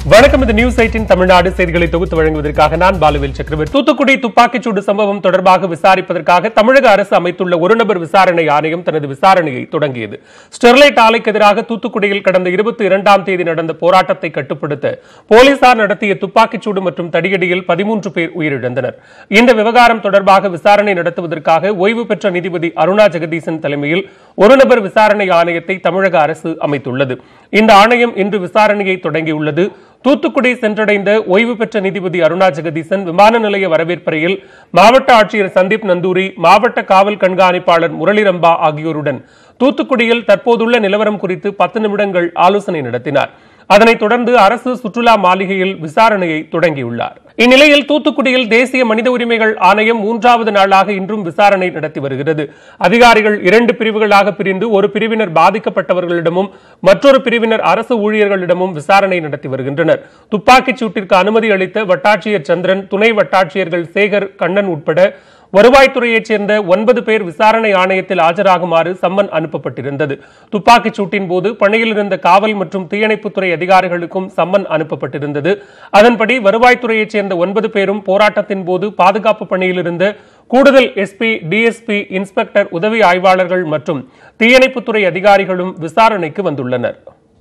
வணக்கம் இது news eighteen Tamil Nadu செய்திகளை தொகுத்து வழங்குவதற்காக நான் பாலுவேல் சக்கரவர்த்தி தூத்துக்குடி துப்பாக்கிச்சூடு சம்பவம் தொடர்பாக விசாரிப்பதற்காக தமிழக அரசு அமைத்துள்ள ஒரு நபர் விசாரணை ஆணையம் தனது விசாரணையை தொடங்கியது ஸ்டெர்லைட் ஆலைக்கு எதிராக தூத்துக்குடியில் கடந்த இருபத்தி இரண்டாம் தேதி நடந்த போராட்டத்தை கட்டுப்படுத்த போலீசார் நடத்திய துப்பாக்கிச்சூடு மற்றும் தடியடியில் பதிமூன்று பேர் உயிரிழந்தனர் இந்த விவகாரம் தொடர்பாக விசாரணை நடத்துவதற்காக ஓய்வு பெற்ற நீதிபதி அருணா ஜெகதீசன் தலைமையில் ஒரு நபர் விசாரணை ஆணையத்தை தமிழக அரசு அமைத்துள்ளது இந்த ஆணையம் இன்று விசாரணையை தொடங்கியுள்ளது தூத்துக்குடி சென்றடைந்த ஓய்வு பெற்ற நீதிபதி அருணா ஜெகதீசன் விமான நிலைய வரவேற்பறையில் மாவட்ட ஆட்சியர் சந்தீப் நந்தூரி மாவட்ட காவல் கண்காணிப்பாளர் முரளிரம்பா ஆகியோருடன் தூத்துக்குடியில் தற்போதுள்ள நிலவரம் குறித்து பத்து நிமிடங்கள் ஆலோசனை நடத்தினார் அதனைத் தொடர்ந்து அரசு சுற்றுலா மாளிகையில் விசாரணையை தொடங்கியுள்ளார் இந்நிலையில் தூத்துக்குடியில் தேசிய மனித உரிமைகள் ஆணையம் மூன்றாவது நாளாக இன்றும் விசாரணை நடத்தி வருகிறது அதிகாரிகள் இரண்டு பிரிவுகளாக பிரிந்து ஒரு பிரிவினர் பாதிக்கப்பட்டவர்களிடமும் மற்றொரு பிரிவினர் அரசு ஊழியர்களிடமும் விசாரணை நடத்தி வருகின்றனர் துப்பாக்கிச் சூட்டிற்கு அனுமதி அளித்த வட்டாட்சியர் சந்திரன் துணை வட்டாட்சியர்கள் சேகர் கண்ணன் உட்பட வருவாய்த்துறையைச் சேர்ந்த ஒன்பது பேர் விசாரணை ஆணையத்தில் ஆஜராகுமாறு சம்மன் அனுப்பப்பட்டிருந்தது துப்பாக்கிச் சூட்டின் போது பணியில் இருந்த காவல் மற்றும் தீயணைப்புத்துறை அதிகாரிகளுக்கும் சம்மன் அனுப்பப்பட்டிருந்தது அதன்படி வருவாய்த்துறையைச் சேர்ந்த ஒன்பது பேரும் போராட்டத்தின் போது பாதுகாப்பு பணியில் இருந்த கூடுதல் எஸ்பி டிஎஸ்பி இன்ஸ்பெக்டர் உதவி ஆய்வாளர்கள் மற்றும் தீயணைப்புத்துறை அதிகாரிகளும் விசாரணைக்கு வந்துள்ளனர்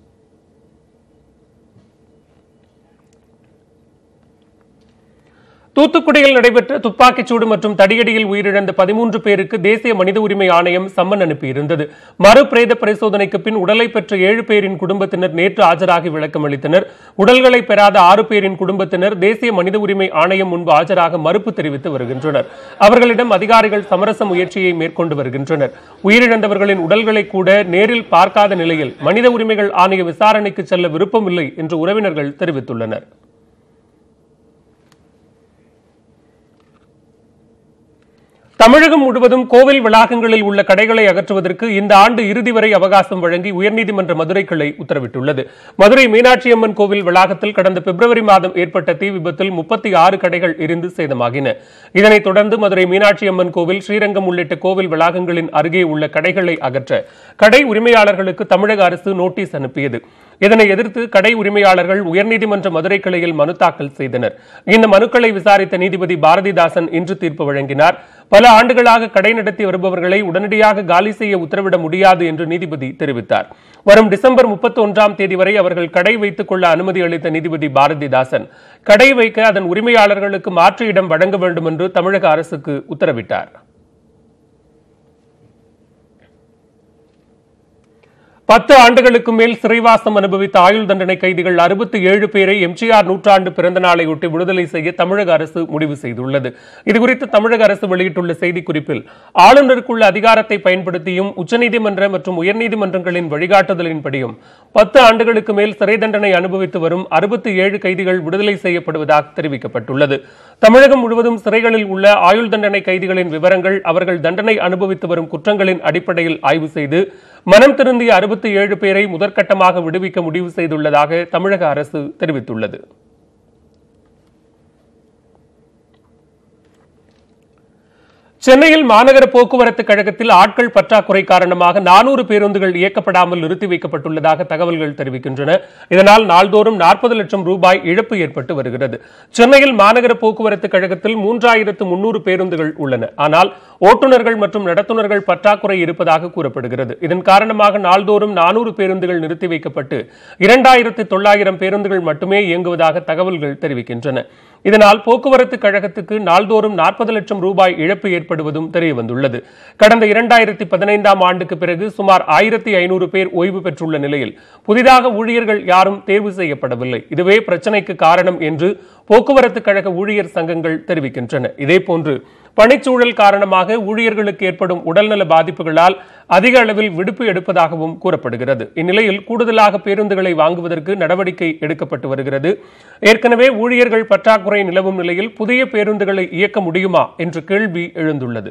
தூத்துக்குடியில் நடைபெற்ற துப்பாக்கிச்சூடு மற்றும் தடியடியில் உயிரிழந்த பதிமூன்று பேருக்கு தேசிய மனித உரிமை ஆணையம் சம்மன் அனுப்பியிருந்தது மறு பிரேத பரிசோதனைக்கு பின் உடலை பெற்ற ஏழு பேரின் குடும்பத்தினர் நேற்று ஆஜராகி விளக்கம் அளித்தனர் உடல்களை பெறாத ஆறு பேரின் குடும்பத்தினர் தேசிய மனித உரிமை ஆணையம் முன்பு ஆஜராக மறுப்பு தெரிவித்து வருகின்றனர் அவர்களிடம் அதிகாரிகள் சமரச முயற்சியை மேற்கொண்டு வருகின்றனர் உயிரிழந்தவர்களின் உடல்களை கூட நேரில் பார்க்காத நிலையில் மனித உரிமைகள் ஆணைய விசாரணைக்கு செல்ல விருப்பமில்லை என்று உறவினர்கள் தெரிவித்துள்ளனர் தமிழகம் முழுவதும் கோவில் வளாகங்களில் உள்ள கடைகளை அகற்றுவதற்கு இந்த ஆண்டு இறுதி வரை அவகாசம் வழங்கி உயர்நீதிமன்ற மதுரை கிளை உத்தரவிட்டுள்ளது மதுரை மீனாட்சி அம்மன் கோவில் வளாகத்தில் கடந்த பிப்ரவரி மாதம் ஏற்பட்ட தீ விபத்தில் முப்பத்தி ஆறு கடைகள் எரிந்து சேதமாகின இதனைத் தொடர்ந்து மதுரை மீனாட்சி அம்மன் கோவில் ஸ்ரீரங்கம் உள்ளிட்ட கோவில் வளாகங்களின் அருகே உள்ள கடைகளை அகற்ற கடை உரிமையாளர்களுக்கு தமிழக அரசு நோட்டீஸ் அனுப்பியது இதனை எதிர்த்து கடை உரிமையாளர்கள் உயர்நீதிமன்ற மதுரை கிளையில் மனு தாக்கல் செய்தனர் இந்த மனுக்களை விசாரித்த நீதிபதி பாரதிதாசன் இன்று தீர்ப்பு வழங்கினார் பல ஆண்டுகளாக கடை நடத்தி வருபவர்களை உடனடியாக காலி செய்ய உத்தரவிட முடியாது என்று நீதிபதி தெரிவித்தார் வரும் டிசம்பர் முப்பத்தி ஒன்றாம் தேதி வரை அவர்கள் கடை வைத்துக் கொள்ள அனுமதி அளித்த நீதிபதி பாரதிதாசன் கடை வைக்க அதன் உரிமையாளர்களுக்கு மாற்று இடம் வழங்க வேண்டும் என்று தமிழக அரசுக்கு உத்தரவிட்டார் பத்து ஆண்டுகளுக்கு மேல் சிறைவாசம் அனுபவித்த ஆயுள் தண்டனை கைதிகள் அறுபத்தி ஏழு பேரை எம்ஜிஆர் நூற்றாண்டு பிறந்த நாளையொட்டி விடுதலை செய்ய தமிழக அரசு முடிவு செய்துள்ளது இதுகுறித்து தமிழக அரசு வெளியிட்டுள்ள செய்திக்குறிப்பில் ஆளுநருக்குள்ள அதிகாரத்தை பயன்படுத்தியும் உச்சநீதிமன்ற மற்றும் உயர்நீதிமன்றங்களின் வழிகாட்டுதலின்படியும் பத்து ஆண்டுகளுக்கு மேல் சிறை தண்டனை அனுபவித்து வரும் அறுபத்தி ஏழு கைதிகள் விடுதலை செய்யப்படுவதாக தெரிவிக்கப்பட்டுள்ளது தமிழகம் முழுவதும் சிறைகளில் உள்ள ஆயுள் தண்டனை கைதிகளின் விவரங்கள் அவர்கள் தண்டனை அனுபவித்து வரும் குற்றங்களின் அடிப்படையில் ஆய்வு செய்து மனம் திருந்திய அறுபத்தி ஏழு பேரை முதற்கட்டமாக விடுவிக்க முடிவு செய்துள்ளதாக தமிழக அரசு தெரிவித்துள்ளது சென்னையில் மாநகர போக்குவரத்து கழகத்தில் ஆட்கள் பற்றாக்குறை காரணமாக நானூறு பேருந்துகள் இயக்கப்படாமல் நிறுத்தி வைக்கப்பட்டுள்ளதாக தகவல்கள் தெரிவிக்கின்றன இதனால் நாள்தோறும் நாற்பது லட்சம் ரூபாய் இழப்பு ஏற்பட்டு வருகிறது சென்னையில் மாநகர போக்குவரத்து கழகத்தில் மூன்றாயிரத்து முன்னூறு பேருந்துகள் உள்ளன ஆனால் ஓட்டுநர்கள் மற்றும் நடத்துனர்கள் பற்றாக்குறை இருப்பதாக கூறப்படுகிறது இதன் காரணமாக நாள்தோறும் நானூறு பேருந்துகள் நிறுத்தி வைக்கப்பட்டு இரண்டாயிரத்து தொள்ளாயிரம் பேருந்துகள் மட்டுமே இயங்குவதாக தகவல்கள் தெரிவிக்கின்றன இதனால் போக்குவரத்து கழகத்துக்கு நாள்தோறும் நாற்பது லட்சம் ரூபாய் இழப்பு ஏற்படுவதும் தெரியவந்துள்ளது கடந்த இரண்டாயிரத்தி பதினைந்தாம் ஆண்டுக்கு பிறகு சுமார் ஆயிரத்தி ஐநூறு பேர் ஓய்வு பெற்றுள்ள நிலையில் புதிதாக ஊழியர்கள் யாரும் தேர்வு செய்யப்படவில்லை இதுவே பிரச்சனைக்கு காரணம் என்று போக்குவரத்து கழக ஊழியர் சங்கங்கள் தெரிவிக்கின்றன இதேபோன்று பணிச்சூழல் காரணமாக ஊழியர்களுக்கு ஏற்படும் உடல்நல பாதிப்புகளால் அதிக அளவில் விடுப்பு எடுப்பதாகவும் கூறப்படுகிறது இந்நிலையில் கூடுதலாக பேருந்துகளை வாங்குவதற்கு நடவடிக்கை எடுக்கப்பட்டு வருகிறது ஏற்கனவே ஊழியர்கள் பற்றாக்குறை நிலவும் நிலையில் புதிய பேருந்துகளை இயக்க முடியுமா என்ற கேள்வி எழுந்துள்ளது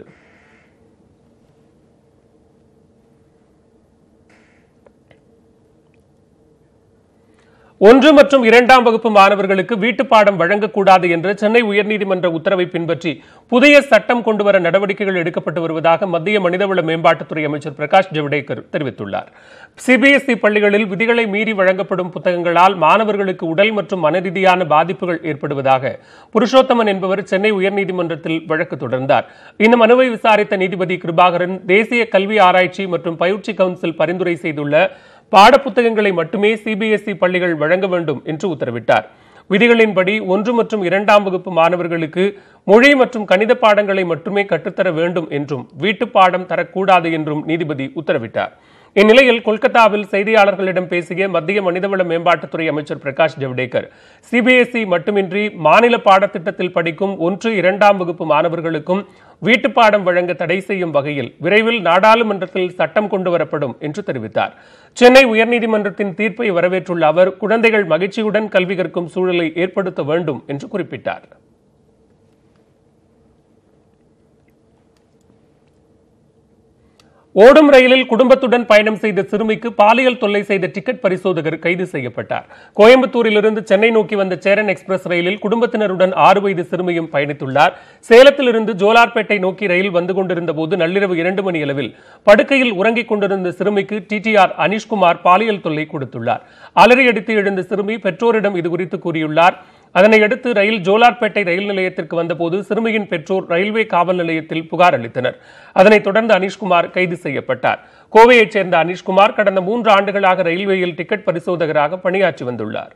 ஒன்று மற்றும் இரண்டாம் வகுப்பு மாணவர்களுக்கு வீட்டுப்பாடம் வழங்கக்கூடாது என்ற சென்னை உயர்நீதிமன்ற உத்தரவை பின்பற்றி புதிய சட்டம் கொண்டுவர நடவடிக்கைகள் எடுக்கப்பட்டு வருவதாக மத்திய மனிதவள மேம்பாட்டுத்துறை அமைச்சர் பிரகாஷ் ஜவடேகர் தெரிவித்துள்ளார் சிபிஎஸ்இ பள்ளிகளில் விதிகளை மீறி வழங்கப்படும் புத்தகங்களால் மாணவர்களுக்கு உடல் மற்றும் மனரீதியான பாதிப்புகள் ஏற்படுவதாக புருஷோத்தமன் என்பவர் சென்னை உயர்நீதிமன்றத்தில் வழக்கு தொடர்ந்தார் இந்த மனுவை விசாரித்த நீதிபதி கிருபாகரன் தேசிய கல்வி ஆராய்ச்சி மற்றும் பயிற்சி கவுன்சில் பரிந்துரை செய்துள்ள பாடப்புத்தகங்களை மட்டுமே சிபிஎஸ்இ பள்ளிகள் வழங்க வேண்டும் என்று உத்தரவிட்டார் விதிகளின்படி ஒன்று மற்றும் இரண்டாம் வகுப்பு மாணவர்களுக்கு மொழி மற்றும் கணித பாடங்களை மட்டுமே கற்றுத்தர வேண்டும் என்றும் வீட்டுப் பாடம் தரக்கூடாது என்றும் நீதிபதி உத்தரவிட்டார் இந்நிலையில் கொல்கத்தாவில் செய்தியாளர்களிடம் பேசிய மத்திய மனிதவள மேம்பாட்டுத்துறை அமைச்சர் பிரகாஷ் ஜவடேகர் சிபிஎஸ்இ மட்டுமின்றி மாநில பாடத்திட்டத்தில் படிக்கும் ஒன்று இரண்டாம் வகுப்பு மாணவர்களுக்கும் வீட்டுப்பாடம் வழங்க தடை செய்யும் வகையில் விரைவில் நாடாளுமன்றத்தில் சட்டம் கொண்டு வரப்படும் என்று தெரிவித்தார் சென்னை உயர்நீதிமன்றத்தின் தீர்ப்பை வரவேற்றுள்ள அவர் குழந்தைகள் மகிழ்ச்சியுடன் கல்வி கற்கும் சூழலை ஏற்படுத்த வேண்டும் என்று குறிப்பிட்டார் ஓடும் ரயிலில் குடும்பத்துடன் பயணம் செய்த சிறுமிக்கு பாலியல் தொல்லை செய்த டிக்கெட் பரிசோதகர் கைது செய்யப்பட்டார் கோயம்புத்தூரிலிருந்து சென்னை நோக்கி வந்த சேரன் எக்ஸ்பிரஸ் ரயிலில் குடும்பத்தினருடன் ஆறு வயது சிறுமியும் பயணித்துள்ளார் சேலத்திலிருந்து ஜோலார்பேட்டை நோக்கி ரயில் வந்து கொண்டிருந்த போது நள்ளிரவு இரண்டு மணி அளவில் படுக்கையில் உறங்கிக் கொண்டிருந்த சிறுமிக்கு டிடிஆர் அனிஷ்குமார் பாலியல் தொல்லை கொடுத்துள்ளார் அலறியடித்து எழுந்த சிறுமி பெற்றோரிடம் இதுகுறித்து கூறியுள்ளார் அதனையடுத்து ரயில் ஜோலார்பேட்டை ரயில் நிலையத்திற்கு வந்தபோது சிறுமியின் பெற்றோர் ரயில்வே காவல் நிலையத்தில் புகார் அளித்தனர் அதனைத் தொடர்ந்து அனிஷ்குமார் கைது செய்யப்பட்டார் கோவையைச் சேர்ந்த அனிஷ்குமார் கடந்த மூன்று ஆண்டுகளாக ரயில்வேயில் டிக்கெட் பரிசோதகராக பணியாற்றி வந்துள்ளார்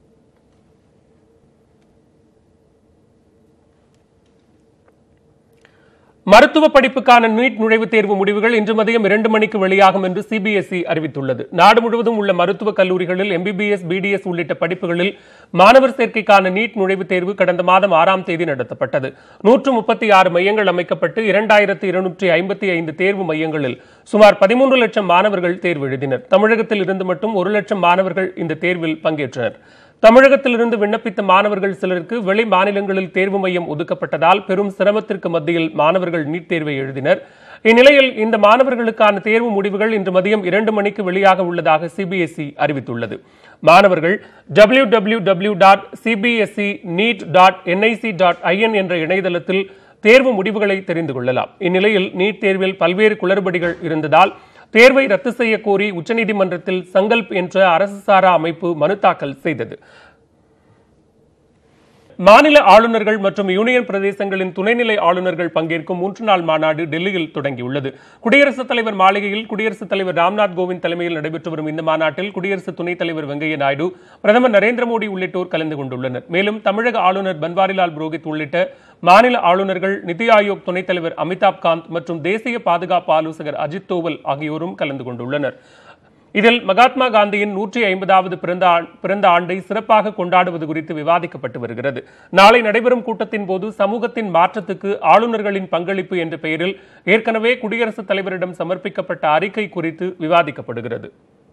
மருத்துவ படிப்புக்கான நீட் நுழைவுத் தேர்வு முடிவுகள் இன்று மதியம் இரண்டு மணிக்கு வெளியாகும் என்று சிபிஎஸ்இ அறிவித்துள்ளது நாடு முழுவதும் உள்ள மருத்துவக் கல்லூரிகளில் எம்பிபிஎஸ் பிடிஎஸ் உள்ளிட்ட படிப்புகளில் மாணவர் சேர்க்கைக்கான நீட் நுழைவுத் தேர்வு கடந்த மாதம் ஆறாம் தேதி நடத்தப்பட்டது நூற்று முப்பத்தி ஆறு மையங்கள் அமைக்கப்பட்டு இரண்டாயிரத்து இருநூற்றி ஐம்பத்தி ஐந்து தேர்வு மையங்களில் சுமார் பதிமூன்று லட்சம் மாணவர்கள் தேர்வு எழுதினர் தமிழகத்தில் இருந்து மட்டும் ஒரு லட்சம் மாணவர்கள் இந்த தேர்வில் பங்கேற்றனர் தமிழகத்திலிருந்து விண்ணப்பித்த மாணவர்கள் சிலருக்கு வெளி மாநிலங்களில் தேர்வு மையம் ஒதுக்கப்பட்டதால் பெரும் சிரமத்திற்கு மத்தியில் மாணவர்கள் நீட் தேர்வை எழுதினர் இந்நிலையில் இந்த மாணவர்களுக்கான தேர்வு முடிவுகள் இன்று மதியம் இரண்டு மணிக்கு வெளியாக உள்ளதாக சிபிஎஸ்இ அறிவித்துள்ளது மாணவர்கள் W W W dot CBSE NEET dot NIC dot IN என்ற இணையதளத்தில் தேர்வு முடிவுகளை தெரிந்து கொள்ளலாம் இந்நிலையில் நீட் தேர்வில் பல்வேறு குளறுபடிகள் இருந்ததால் தேர்வை ரத்து செய்ய கோரி உச்சநீதிமன்றத்தில் சங்கல்ப் என்ற அரசு சாரா அமைப்பு மனு தாக்கல் செய்தது மாநில ஆளுநர்கள் மற்றும் யூனியன் பிரதேசங்களின் துணைநிலை ஆளுநர்கள் பங்கேற்கும் மூன்று நாள் மாநாடு டெல்லியில் தொடங்கியுள்ளது குடியரசுத் தலைவர் மாளிகையில் குடியரசுத் தலைவர் ராம்நாத் கோவிந்த் தலைமையில் நடைபெற்று வரும் இந்த மாநாட்டில் குடியரசு துணைத் தலைவர் வெங்கையா நாயுடு பிரதமர் நரேந்திர மோடி உள்ளிட்டோர் கலந்து கொண்டுள்ளனர் மேலும் தமிழக ஆளுநர் பன்வாரிலால் புரோஹித் உள்ளிட்ட மாநில ஆளுநர்கள் நிதி ஆயோக் துணைத் தலைவர் அமிதாப் காந்த் மற்றும் தேசிய பாதுகாப்பு ஆலோசகர் அஜித் தோவல் ஆகியோரும் கலந்து கொண்டுள்ளனர் இதில் மகாத்மா காந்தியின் நூற்றி ஐம்பதாவது பிறந்த ஆ- பிறந்த ஆண்டை சிறப்பாக கொண்டாடுவது குறித்து விவாதிக்கப்பட்டு வருகிறது நாளை நடைபெறும் கூட்டத்தின் போது சமூகத்தின் மாற்றத்துக்கு ஆளுநர்களின் பங்களிப்பு என்ற பெயரில் ஏற்கனவே குடியரசுத் தலைவரிடம் சமர்ப்பிக்கப்பட்ட அறிக்கை குறித்து விவாதிக்கப்படுகிறது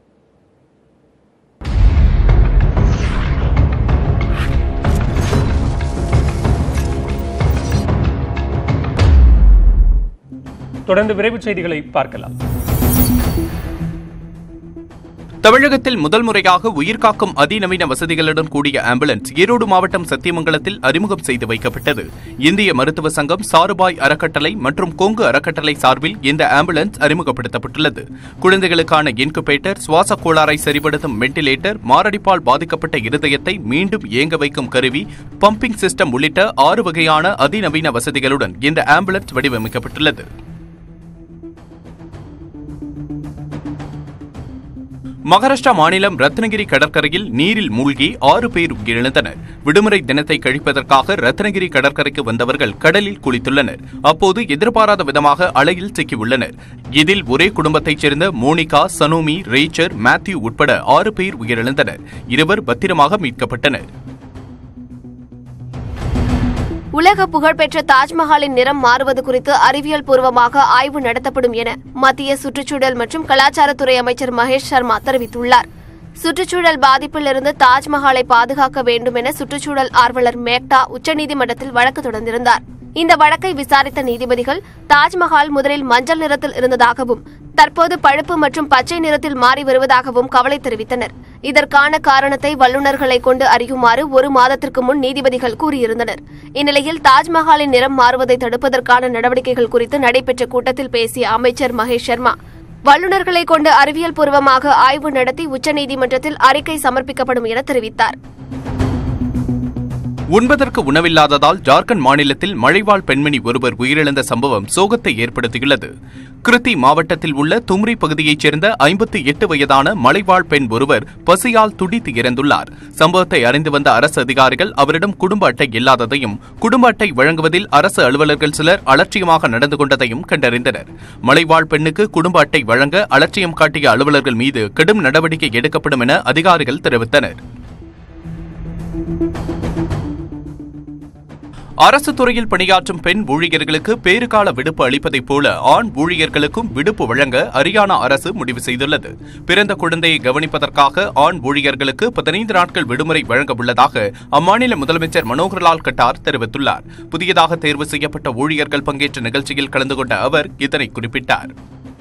தொடர்ந்து விரைவுச் செய்திகளை பார்க்கலாம் தமிழகத்தில் முதல் முறையாக உயிர்காக்கும் அதிநவீன வசதிகளுடன் கூடிய ஆம்புலன்ஸ் ஈரோடு மாவட்டம் சத்தியமங்கலத்தில் அறிமுகம் செய்து வைக்கப்பட்டது இந்திய மருத்துவ சங்கம் சாருபாய் அறக்கட்டளை மற்றும் கொங்கு அறக்கட்டளை சார்பில் இந்த ஆம்புலன்ஸ் அறிமுகப்படுத்தப்பட்டுள்ளது குழந்தைகளுக்கான இன்குபேட்டர் சுவாச கோளாறை சரிபடுத்தும் வெண்டிலேட்டர் மாரடைப்பால் பாதிக்கப்பட்ட இருதயத்தை மீண்டும் இயங்க வைக்கும் கருவி பம்பிங் சிஸ்டம் உள்ளிட்ட ஆறு வகையான அதிநவீன வசதிகளுடன் இந்த ஆம்புலன்ஸ் வடிவமைக்கப்பட்டுள்ளது மகாராஷ்டிரா மாநிலம் ரத்னகிரி கடற்கரையில் நீரில் மூழ்கி ஆறு பேர் உயிரிழந்தனர் விடுமுறை தினத்தை கழிப்பதற்காக ரத்னகிரி கடற்கரைக்கு வந்தவர்கள் கடலில் குளித்துள்ளனர் அப்போது எதிர்பாராத விதமாக அலையில் சிக்கியுள்ளனர் இதில் ஒரே குடும்பத்தைச் சேர்ந்த மோனிகா சனோமி ரேச்சர் மேத்யூ உட்பட ஆறு பேர் உயிரிழந்தனர் இருவர் பத்திரமாக மீட்கப்பட்டனர் உலக புகழ்பெற்ற தாஜ்மஹாலின் நிறம் மாறுவது குறித்து அறிவியல் பூர்வமாக ஆய்வு நடத்தப்படும் என மத்திய சுற்றுச்சூழல் மற்றும் கலாச்சாரத்துறை அமைச்சர் மகேஷ் சர்மா தெரிவித்துள்ளார் சுற்றுச்சூழல் பாதிப்பிலிருந்து தாஜ்மஹாலை பாதுகாக்க வேண்டும் என சுற்றுச்சூழல் ஆர்வலர் மேக்டா உச்சநீதிமன்றத்தில் வழக்கு தொடர்ந்திருந்தார் இந்த வழக்கை விசாரித்த நீதிபதிகள் தாஜ்மஹால் முதலில் மஞ்சள் நிறத்தில் இருந்ததாகவும் தற்போது பழுப்பு மற்றும் பச்சை நிறத்தில் மாறி வருவதாகவும் கவலை தெரிவித்தனர் இதற்கான காரணத்தை வல்லுநர்களை கொண்டு அறியுமாறு ஒரு மாதத்திற்கு முன் நீதிபதிகள் கூறியிருந்தனர் இந்நிலையில் தாஜ்மஹாலின் நிறம் மாறுவதை தடுப்பதற்கான நடவடிக்கைகள் குறித்து நடைபெற்ற கூட்டத்தில் பேசிய அமைச்சர் மகேஷ் சர்மா வல்லுநர்களை கொண்டு அறிவியல் பூர்வமாக ஆய்வு நடத்தி உச்சநீதிமன்றத்தில் அறிக்கை சமர்ப்பிக்கப்படும் என தெரிவித்தார் உண்பதற்கு உணவில்லாததால் ஜார்க்கண்ட் மாநிலத்தில் மழைவாழ் பெண்மணி ஒருவர் உயிரிழந்த சம்பவம் சோகத்தை ஏற்படுத்தியுள்ளது கிருத்தி மாவட்டத்தில் உள்ள தும்ரி பகுதியைச் சேர்ந்த ஐம்பத்தி எட்டு வயதான மலைவாழ் பெண் ஒருவர் பசியால் துடித்து இறந்துள்ளார் சம்பவத்தை அறிந்து வந்த அரசு அதிகாரிகள் அவரிடம் குடும்ப அட்டை இல்லாததையும் குடும்ப அட்டை வழங்குவதில் அரசு அலுவலர்கள் சிலர் அலட்சியமாக நடந்து கொண்டதையும் கண்டறிந்தனர் மலைவாழ் பெண்ணுக்கு குடும்ப அட்டை வழங்க அலட்சியம் காட்டிய அலுவலர்கள் மீது கடும் நடவடிக்கை எடுக்கப்படும் என அதிகாரிகள் தெரிவித்தனர் அரசு துறையில் பணியாற்றும் பெண் ஊழியர்களுக்கு பேறுகால விடுப்பு அளிப்பதைப் போல ஆண் ஊழியர்களுக்கும் விடுப்பு வழங்க ஹரியானா அரசு முடிவு செய்துள்ளது பிறந்த குழந்தையை கவனிப்பதற்காக ஆண் ஊழியர்களுக்கு பதினைந்து நாட்கள் விடுமுறை வழங்க உள்ளதாக அம்மாநில முதலமைச்சர் மனோகர்லால் கட்டார் தெரிவித்துள்ளார் புதியதாக தேர்வு செய்யப்பட்ட ஊழியர்கள் பங்கேற்ற நிகழ்ச்சியில் கலந்து கொண்ட அவர் இதனை குறிப்பிட்டார்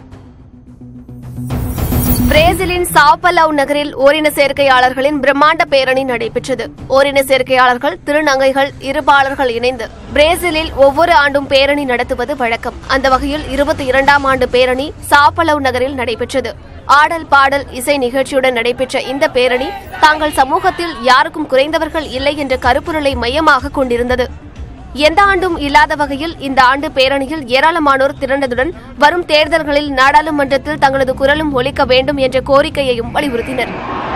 பிரேசிலின் சாவப்பலவ் நகரில் ஓரின சேர்க்கையாளர்களின் பிரம்மாண்ட பேரணி நடைபெற்றது ஓரின சேர்க்கையாளர்கள் திருநங்கைகள் இருபாளர்கள் இணைந்து பிரேசிலில் ஒவ்வொரு ஆண்டும் பேரணி நடத்துவது வழக்கம் அந்த வகையில் இருபத்தி இரண்டாம் ஆண்டு பேரணி சாவப்பலவ் நகரில் நடைபெற்றது ஆடல் பாடல் இசை நிகழ்ச்சியுடன் நடைபெற்ற இந்த பேரணி தாங்கள் சமூகத்தில் யாருக்கும் குறைந்தவர்கள் இல்லை என்ற கருப்பொருளை மையமாக கொண்டிருந்தது எந்த ஆண்டும் இல்லாத வகையில் இந்த ஆண்டு பேரணியில் ஏராளமானோர் திரண்டதுடன் வரும் தேர்தல்களில் நாடாளுமன்றத்தில் தங்களது குரலும் ஒலிக்க வேண்டும் என்ற கோரிக்கையையும் வலியுறுத்தினர்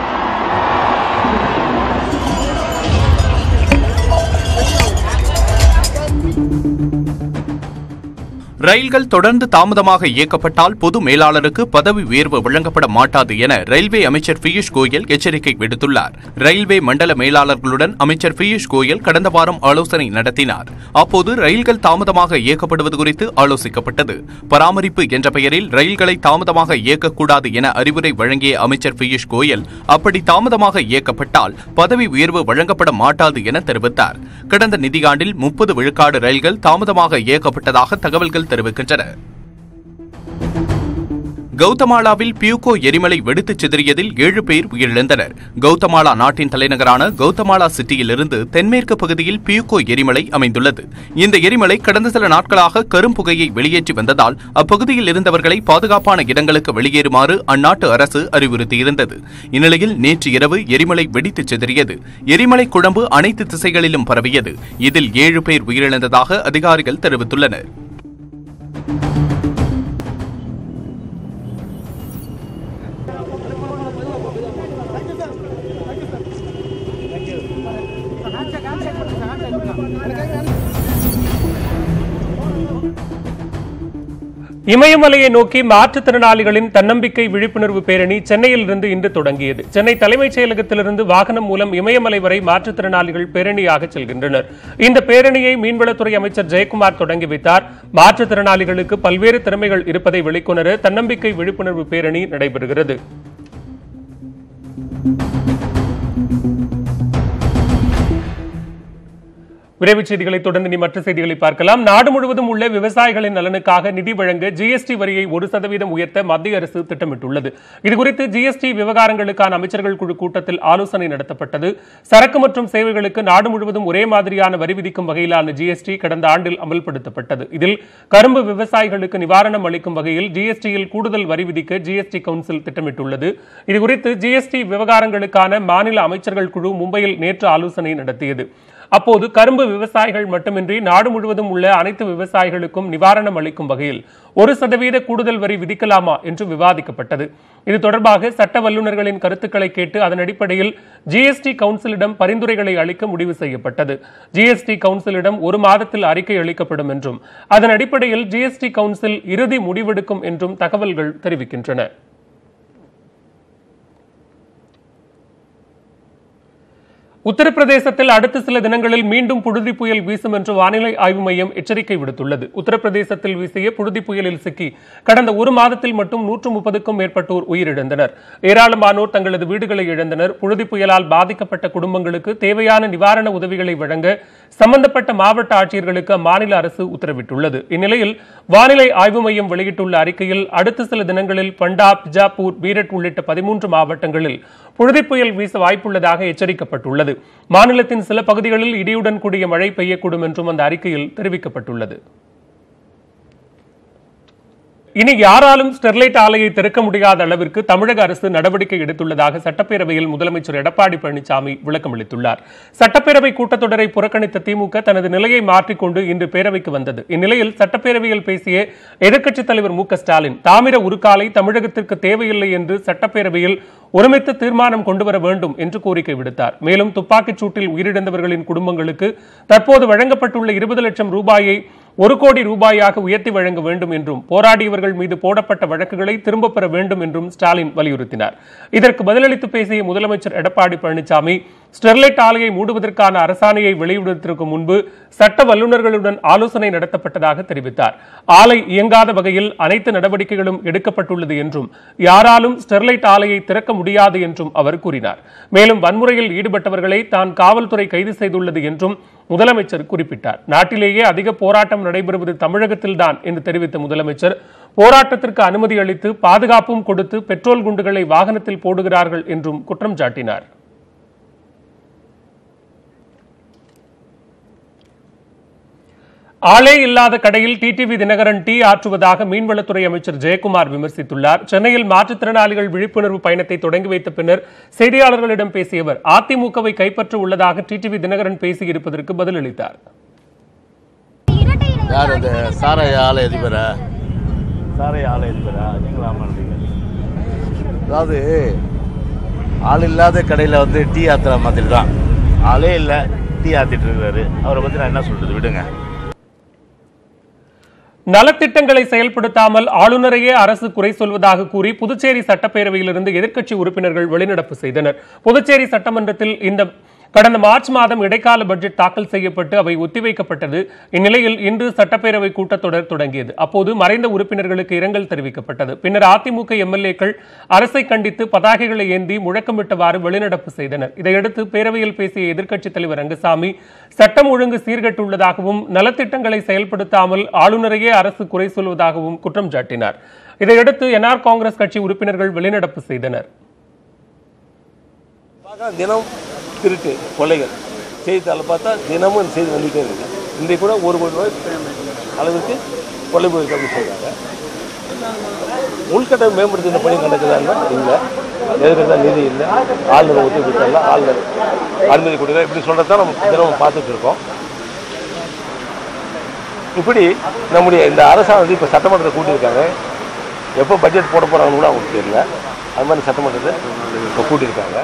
ரயில்கள் தொடர்ந்து தாமதமாக இயக்கப்பட்டால் பொது மேலாளருக்கு பதவி உயர்வு வழங்கப்பட மாட்டாது என ரயில்வே அமைச்சர் பியூஷ் கோயல் எச்சரிக்கை விடுத்துள்ளார் ரயில்வே மண்டல மேலாளர்களுடன் அமைச்சர் பியூஷ் கோயல் கடந்த வாரம் ஆலோசனை நடத்தினார் அப்போது ரயில்கள் தாமதமாக இயக்கப்படுவது குறித்து ஆலோசிக்கப்பட்டது பராமரிப்பு என்ற பெயரில் ரயில்களை தாமதமாக இயக்கக்கூடாது என அறிவுரை வழங்கிய அமைச்சர் பியூஷ் கோயல் அப்படி தாமதமாக இயக்கப்பட்டால் பதவி உயர்வு வழங்கப்பட மாட்டாது என தெரிவித்தார் கடந்த நிதியாண்டில் முப்பது விழுக்காடு ரயில்கள் தாமதமாக இயக்கப்பட்டதாக தகவல்கள் தெரிவிக்கின்றன கௌதமாலாவில் பியூகோ எரிமலை வெடித்துச் சிதறியதில் ஏழு பேர் உயிரிழந்தனர் கௌதமாலா நாட்டின் தலைநகரான கௌதமாலா சிட்டியிலிருந்து தென்மேற்கு பகுதியில் பியூகோ எரிமலை அமைந்துள்ளது இந்த எரிமலை கடந்த சில நாட்களாக கரும்புகையை வெளியேற்றி வந்ததால் அப்பகுதியில் இருந்தவர்களை பாதுகாப்பான இடங்களுக்கு வெளியேறுமாறு அந்நாட்டு அரசு அறிவுறுத்தியிருந்தது இந்நிலையில் நேற்று இரவு எரிமலை வெடித்துச் சிதறியது எரிமலை குழம்பு அனைத்து திசைகளிலும் பரவியது இதில் ஏழு பேர் உயிரிழந்ததாக அதிகாரிகள் தெரிவித்துள்ளனர் இமயமலையை நோக்கி மாற்றுத்திறனாளிகளின் தன்னம்பிக்கை விழிப்புணர்வு பேரணி சென்னையிலிருந்து இன்று தொடங்கியது சென்னை தலைமைச் செயலகத்திலிருந்து வாகனம் மூலம் இமயமலை வரை மாற்றுத்திறனாளிகள் பேரணியாக செல்கின்றனர் இந்த பேரணியை மீன்வளத்துறை அமைச்சர் ஜெயக்குமார் தொடங்கி வைத்தார் மாற்றுத்திறனாளிகளுக்கு பல்வேறு திறமைகள் இருப்பதை வெளிக்கொணர தன்னம்பிக்கை விழிப்புணர்வு பேரணி நடைபெறுகிறது விரைவுச் செய்திகளை தொடர்ந்து நீ மற்ற செய்திகளை பார்க்கலாம் நாடு முழுவதும் உள்ள விவசாயிகளின் நலனுக்காக நிதி வழங்க ஜிஎஸ்டி வரியை ஒரு சதவீதம் உயர்த்த மத்திய அரசு திட்டமிட்டுள்ளது இதுகுறித்து ஜிஎஸ்டி விவகாரங்களுக்கான அமைச்சர்கள் குழு கூட்டத்தில் ஆலோசனை நடத்தப்பட்டது சரக்கு மற்றும் சேவைகளுக்கு நாடு முழுவதும் ஒரே மாதிரியான வரி விதிக்கும் வகையிலான ஜிஎஸ்டி கடந்த ஆண்டில் அமல்படுத்தப்பட்டது இதில் கரும்பு விவசாயிகளுக்கு நிவாரணம் அளிக்கும் வகையில் ஜிஎஸ்டியில் கூடுதல் வரி விதிக்க ஜிஎஸ்டி கவுன்சில் திட்டமிட்டுள்ளது இதுகுறித்து ஜிஎஸ்டி விவகாரங்களுக்கான மாநில அமைச்சர்கள் குழு மும்பையில் நேற்று ஆலோசனை நடத்தியது அப்போது கரும்பு விவசாயிகள் மட்டுமின்றி நாடு முழுவதும் உள்ள அனைத்து விவசாயிகளுக்கும் நிவாரணம் அளிக்கும் வகையில் ஒரு சதவீத கூடுதல் வரி விதிக்கலாமா என்று விவாதிக்கப்பட்டது இது தொடர்பாக சட்ட வல்லுநர்களின் கருத்துக்களை கேட்டு அதன் அடிப்படையில் ஜிஎஸ்டி கவுன்சிலிடம் பரிந்துரைகளை அளிக்க முடிவு செய்யப்பட்டது ஜிஎஸ்டி கவுன்சிலிடம் ஒரு மாதத்தில் அறிக்கை அளிக்கப்படும் என்றும் அதன் அடிப்படையில் ஜிஎஸ்டி கவுன்சில் இறுதி முடிவெடுக்கும் என்றும் தகவல்கள் தெரிவிக்கின்றன உத்தரப்பிரதேசத்தில் அடுத்த சில தினங்களில் மீண்டும் புழுதி புயல் வீசும் என்று வானிலை ஆய்வு மையம் எச்சரிக்கை விடுத்துள்ளது உத்தரப்பிரதேசத்தில் வீசிய புழுதி புயலில் சிக்கி கடந்த ஒரு மாதத்தில் மட்டும் நூற்று முப்பதுக்கும் மேற்பட்டோர் உயிரிழந்தனர் ஏராளமானோர் தங்களது வீடுகளை இழந்தனர் புழுதி புயலால் பாதிக்கப்பட்ட குடும்பங்களுக்கு தேவையான நிவாரண உதவிகளை வழங்க சம்பந்தப்பட்ட மாவட்ட ஆட்சியர்களுக்கு அம்மாநில அரசு உத்தரவிட்டுள்ளது இந்நிலையில் வானிலை ஆய்வு மையம் வெளியிட்டுள்ள அறிக்கையில் அடுத்த சில தினங்களில் பஞ்சாப் பிஜாப்பூர் மீரட் உள்ளிட்ட பதிமூன்று மாவட்டங்களில் புழுதி புயல் வீச வாய்ப்புள்ளதாக எச்சரிக்கப்பட்டுள்ளது மாநிலத்தின் சில பகுதிகளில் இடியுடன் கூடிய மழை பெய்யக்கூடும் என்றும் அந்த அறிக்கையில் தெரிவிக்கப்பட்டுள்ளது இனி யாராலும் ஸ்டெர்லைட் ஆலையை திறக்க முடியாத அளவிற்கு தமிழக அரசு நடவடிக்கை எடுத்துள்ளதாக சட்டப்பேரவையில் முதலமைச்சர் எடப்பாடி பழனிசாமி விளக்கமளித்துள்ளார் சட்டப்பேரவை கூட்டத்தொடரை புறக்கணித்த திமுக தனது நிலையை மாற்றிக்கொண்டு இன்று பேரவைக்கு வந்தது இந்நிலையில் சட்டப்பேரவையில் பேசிய எதிர்க்கட்சித் தலைவர் மு க ஸ்டாலின் தாமிர உருக்காலை தமிழகத்திற்கு தேவையில்லை என்று சட்டப்பேரவையில் ஒருமித்த தீர்மானம் கொண்டுவர வேண்டும் என்று கோரிக்கை விடுத்தார் மேலும் துப்பாக்கிச் சூட்டில் உயிரிழந்தவர்களின் குடும்பங்களுக்கு தற்போது வழங்கப்பட்டுள்ள இருபது லட்சம் ரூபாயை ஒரு கோடி ரூபாயாக உயர்த்தி வழங்க வேண்டும் என்றும் போராடியவர்கள் மீது போடப்பட்ட வழக்குகளை திரும்பப் பெற வேண்டும் என்றும் ஸ்டாலின் வலியுறுத்தினார் இதற்கு பதிலளித்து பேசிய முதலமைச்சர் எடப்பாடி பழனிசாமி ஸ்டெர்லைட் ஆலையை மூடுவதற்கான அரசாணையை வெளியிடுவதற்கு முன்பு சட்ட வல்லுநர்களுடன் ஆலோசனை நடத்தப்பட்டதாக தெரிவித்தார் ஆலை இயங்காத வகையில் அனைத்து நடவடிக்கைகளும் எடுக்கப்பட்டுள்ளது என்றும் யாராலும் ஸ்டெர்லைட் ஆலையை திறக்க முடியாது என்றும் அவர் கூறினார் மேலும் வன்முறையில் ஈடுபட்டவர்களை தான் காவல்துறை கைது செய்துள்ளது என்றும் முதலமைச்சர் குறிப்பிட்டார் நாட்டிலேயே அதிக போராட்டம் நடைபெறுவது தமிழகத்தில்தான் என்று தெரிவித்த முதலமைச்சர் போராட்டத்திற்கு அனுமதி அளித்து பாதுகாப்பும் கொடுத்து பெட்ரோல் குண்டுகளை வாகனத்தில் போடுகிறார்கள் என்றும் குற்றம் சாட்டினார் ஆளே இல்லாத கடையில் டிடிவி தினகரன் டீ ஆற்றுவதாக மீன்வளத்துறை அமைச்சர் ஜெயக்குமார் விமர்சித்துள்ளார் சென்னையில் மாற்றுத்திறனாளிகள் விழிப்புணர்வு பயணத்தை தொடங்கி வைத்த பின்னர் செய்தியாளர்களிடம் பேசிய அவர் அதிமுகவை கைப்பற்ற உள்ளதாக டிடிவி தினகரன் பேசியிருப்பதற்கு பதிலளித்தார் யார் இந்த சாராய ஆலை அதிபரா சாராய ஆலை அதிபரா நீங்களா பண்ணுறீங்க அதாவது ஆள் இல்லாத கடையில் வந்து டீ ஆத்துற மாதிரி தான் ஆளே இல்லை டீ ஆத்திட்டு இருக்காரு அவரை பற்றி நான் என்ன சொல்கிறது விடுங்க நலத்திட்டங்களை செயல்படுத்தாமல் ஆளுநரையே அரசு குறை சொல்வதாக கூறி புதுச்சேரி சட்டப்பேரவையிலிருந்து எதிர்க்கட்சி உறுப்பினர்கள் வெளிநடப்பு செய்தனர் புதுச்சேரி சட்டமன்றத்தில் இந்த கடந்த மார்ச் மாதம் இடைக்கால பட்ஜெட் தாக்கல் செய்யப்பட்டு அவை ஒத்திவைக்கப்பட்டது இந்நிலையில் இன்று சட்டப்பேரவை கூட்டத்தொடர் தொடங்கியது அப்போது மறைந்த உறுப்பினர்களுக்கு இரங்கல் தெரிவிக்கப்பட்டது பின்னர் அதிமுக எம்எல்ஏக்கள் அரசை கண்டித்து பதாகைகளை ஏந்தி முழக்கமிட்டவாறு வெளிநடப்பு செய்தனர் இதையடுத்து பேரவையில் பேசிய எதிர்க்கட்சித் தலைவர் ரங்கசாமி சட்டம் ஒழுங்கு சீர்கெட்டுள்ளதாகவும் நலத்திட்டங்களை செயல்படுத்தாமல் ஆளுநரையே அரசு குறை சொல்வதாகவும் குற்றம் சாட்டினார் இதையடுத்து என்ஆர் காங்கிரஸ் கட்சி உறுப்பினர்கள் வெளிநடப்பு செய்தனர் பார்க்க தினம் திருட்டு கொலைகள் செய்தித்தாளில் பார்த்தா தினமும் இந்த செய்தி வந்துகிட்டே இருக்கு இன்றைக்கு கூட ஒரு கோடி ரூபாய் அளவுக்கு கொலை போயிருக்கு அப்படின்னு சொல்கிறாங்க உள்கட்டமைப்பு மேம்படுத்துகிற பணி நடக்குதான்னா இல்லை எதிர்க்கிறதா நிதி இல்லை ஆளுநர் ஒத்துழைப்பு ஆளுநர் அனுமதி கொடுக்குற இப்படி சொல்கிறது தான் நம்ம தினமும் பார்த்துட்டு இருக்கோம் இப்படி நம்முடைய இந்த அரசாங்கம் இப்போ சட்டமன்றத்தை கூட்டியிருக்காங்க எப்போ பட்ஜெட் போட போகிறாங்கன்னு கூட அவங்களுக்கு தெரியல அது மாதிரி சட்டமன்றத்தை இப்போ கூட்டியிருக்காங்க